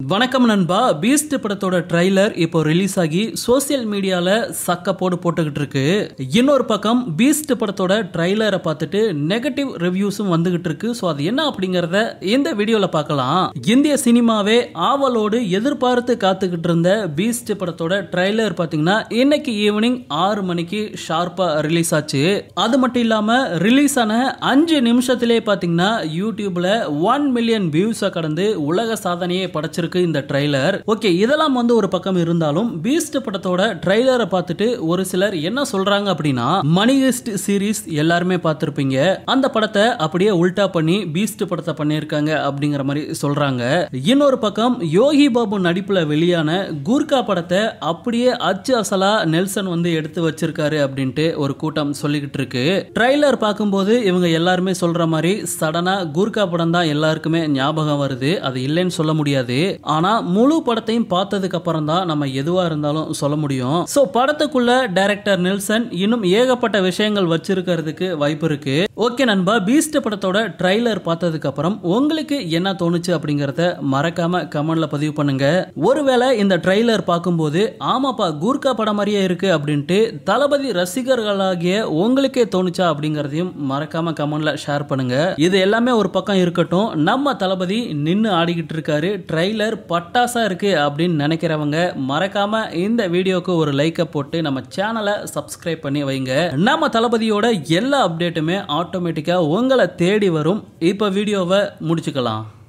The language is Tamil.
வணக்கம் நண்பா பீஸ்ட் படத்தோட ட்ரைலர் இப்போ ரிலீஸ் ஆகி சோசியல் மீடியால சக்க போடு போட்டுக்கிட்டு இருக்கு இன்னொரு பக்கம் பீஸ்ட் படத்தோட ட்ரைலரை பார்த்துட்டு நெகட்டிவ் ரிவ்யூஸும் வந்துகிட்டு இருக்கு ஸோ அது என்ன அப்படிங்கறத இந்த வீடியோல பார்க்கலாம் இந்திய சினிமாவே ஆவலோடு எதிர்பார்த்து காத்துக்கிட்டு இருந்த பீஸ்ட் படத்தோட ட்ரைலர் பார்த்தீங்கன்னா இன்னைக்கு ஈவினிங் ஆறு மணிக்கு ஷார்ப்பா ரிலீஸ் ஆச்சு அது மட்டும் இல்லாம ரிலீஸ் ஆன அஞ்சு நிமிஷத்திலே பார்த்தீங்கன்னா யூடியூப்ல ஒன் மில்லியன் வியூஸை கடந்து உலக சாதனையை படைச்சிருக்கு இந்த ட்ரைலர் ஓகே இதெல்லாம் வந்து ஒரு பக்கம் இருந்தாலும் பீஸ்ட் படத்தோட ட்ரைலரை பார்த்துட்டு ஒரு சிலர் என்ன சொல்றாங்க அப்படின்னா மணிகஸ்ட் சீரிஸ் எல்லாருமே பார்த்திருப்பீங்க அந்த படத்தை அப்படியே உல்டா பண்ணி பீஸ்ட் படத்தை பண்ணியிருக்காங்க அப்படிங்கிற மாதிரி சொல்றாங்க இன்னொரு பக்கம் யோகி பாபு நடிப்புல வெளியான கூர்கா படத்தை அப்படியே அச்சு அசலா நெல்சன் வந்து எடுத்து வச்சிருக்காரு அப்படின்ட்டு ஒரு கூட்டம் சொல்லிக்கிட்டு இருக்கு ட்ரைலர் பார்க்கும்போது இவங்க எல்லாருமே சொல்ற மாதிரி சடனா கூர்கா படம் தான் எல்லாருக்குமே ஞாபகம் வருது அது இல்லைன்னு சொல்ல முடியாது ஆனா முழு படத்தையும் பார்த்ததுக்கு அப்புறம் தான் நம்ம எதுவா இருந்தாலும் சொல்ல முடியும் சோ படத்துக்குள்ள டைரக்டர் நெல்சன் இன்னும் ஏகப்பட்ட விஷயங்கள் வச்சிருக்கிறதுக்கு வாய்ப்பு இருக்கு ஓகே நண்பா பீஸ்ட் படத்தோட ட்ரைலர் பார்த்ததுக்கு அப்புறம் உங்களுக்கு என்ன தோணுச்சு அப்படிங்கறத மறக்காம கமெண்ட்ல பதிவு பண்ணுங்க ஒருவேளை இந்த ட்ரைலர் பார்க்கும்போது ஆமாப்பா கூர்கா படம் மாதிரியே இருக்கு அப்படின்ட்டு தளபதி ரசிகர்களாகிய உங்களுக்கே தோணுச்சா அப்படிங்கறதையும் மறக்காம கமெண்ட்ல ஷேர் பண்ணுங்க இது எல்லாமே ஒரு பக்கம் இருக்கட்டும் நம்ம தளபதி நின்னு ஆடிக்கிட்டு இருக்காரு ட்ரைலர் பட்டாசா இருக்கு அப்படின்னு நினைக்கிறவங்க மறக்காம இந்த வீடியோக்கு ஒரு லைக்கை போட்டு நம்ம சேனலை சப்ஸ்கிரைப் பண்ணி வைங்க நம்ம தளபதியோட எல்லா அப்டேட்டுமே ஆட்டோமேட்டிக்கா உங்களை தேடி வரும் இப்போ வீடியோவை முடிச்சுக்கலாம்